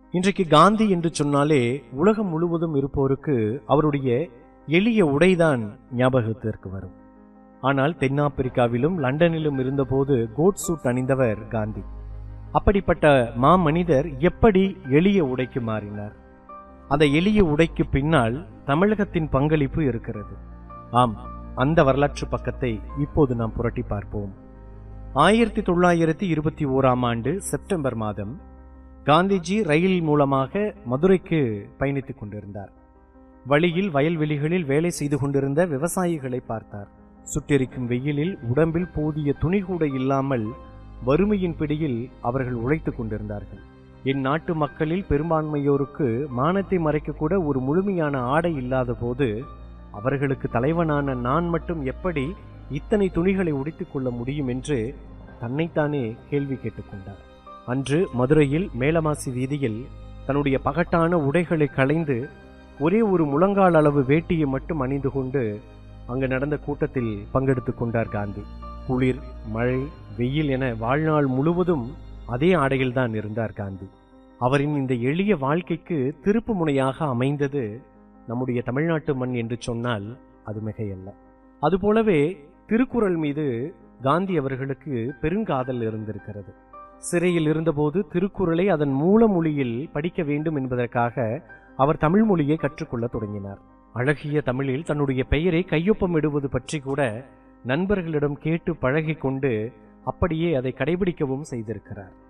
இன்றைக்கு காந்தி என்று சொன்னாலே உலகம் முழுவதும் இருப்போருக்கு அவருடைய எளிய உடைதான் ஞாபகத்திற்கு வரும் ஆனால் தென்னாப்பிரிக்காவிலும் லண்டனிலும் இருந்தபோது கோட் சூட் அணிந்தவர் காந்தி அப்படிப்பட்ட மாமனிதர் எப்படி எளிய உடைக்கு மாறினார் அந்த எளிய உடைக்கு பின்னால் தமிழகத்தின் பங்களிப்பு இருக்கிறது ஆம் அந்த வரலாற்று பக்கத்தை இப்போது நாம் புரட்டி பார்ப்போம் ஆயிரத்தி தொள்ளாயிரத்தி இருபத்தி ஓராம் ஆண்டு செப்டம்பர் மாதம் காந்திஜி ரயில் மூலமாக மதுரைக்கு பயணித்துக் கொண்டிருந்தார் வழியில் வயல்வெளிகளில் வேலை செய்து கொண்டிருந்த விவசாயிகளை பார்த்தார் சுட்டெரிக்கும் வெயிலில் உடம்பில் போதிய துணி கூட இல்லாமல் வறுமையின் பிடியில் அவர்கள் உழைத்துக் கொண்டிருந்தார்கள் என் நாட்டு மக்களில் பெரும்பான்மையோருக்கு மானத்தை மறைக்கக்கூட ஒரு முழுமையான ஆடை இல்லாத போது அவர்களுக்கு தலைவனான நான் மட்டும் எப்படி இத்தனை துணிகளை உடைத்துக் கொள்ள முடியும் என்று தன்னைத்தானே கேள்வி கேட்டுக்கொண்டார் அன்று மதுரையில் மேலமாசி வீதியில் தன்னுடைய பகட்டான உடைகளை களைந்து ஒரே ஒரு முழங்கால் அளவு வேட்டியை மட்டும் அணிந்து கொண்டு அங்கு நடந்த கூட்டத்தில் பங்கெடுத்துக் கொண்டார் காந்தி குளிர் மழை வெயில் என வாழ்நாள் முழுவதும் அதே ஆடையில்தான் இருந்தார் காந்தி அவரின் இந்த எளிய வாழ்க்கைக்கு திருப்பு முனையாக அமைந்தது நம்முடைய தமிழ்நாட்டு மண் என்று சொன்னால் அது மிகையல்ல அதுபோலவே திருக்குறள் மீது காந்தி அவர்களுக்கு பெருங்காதல் இருந்திருக்கிறது சிறையில் இருந்தபோது திருக்குறளை அதன் மூல மொழியில் படிக்க வேண்டும் என்பதற்காக அவர் தமிழ் மொழியை கற்றுக்கொள்ள தொடங்கினார் அழகிய தமிழில் தன்னுடைய பெயரை கையொப்பமிடுவது பற்றி கூட நண்பர்களிடம் கேட்டு பழகிக் கொண்டு அப்படியே அதை கடைபிடிக்கவும் செய்திருக்கிறார்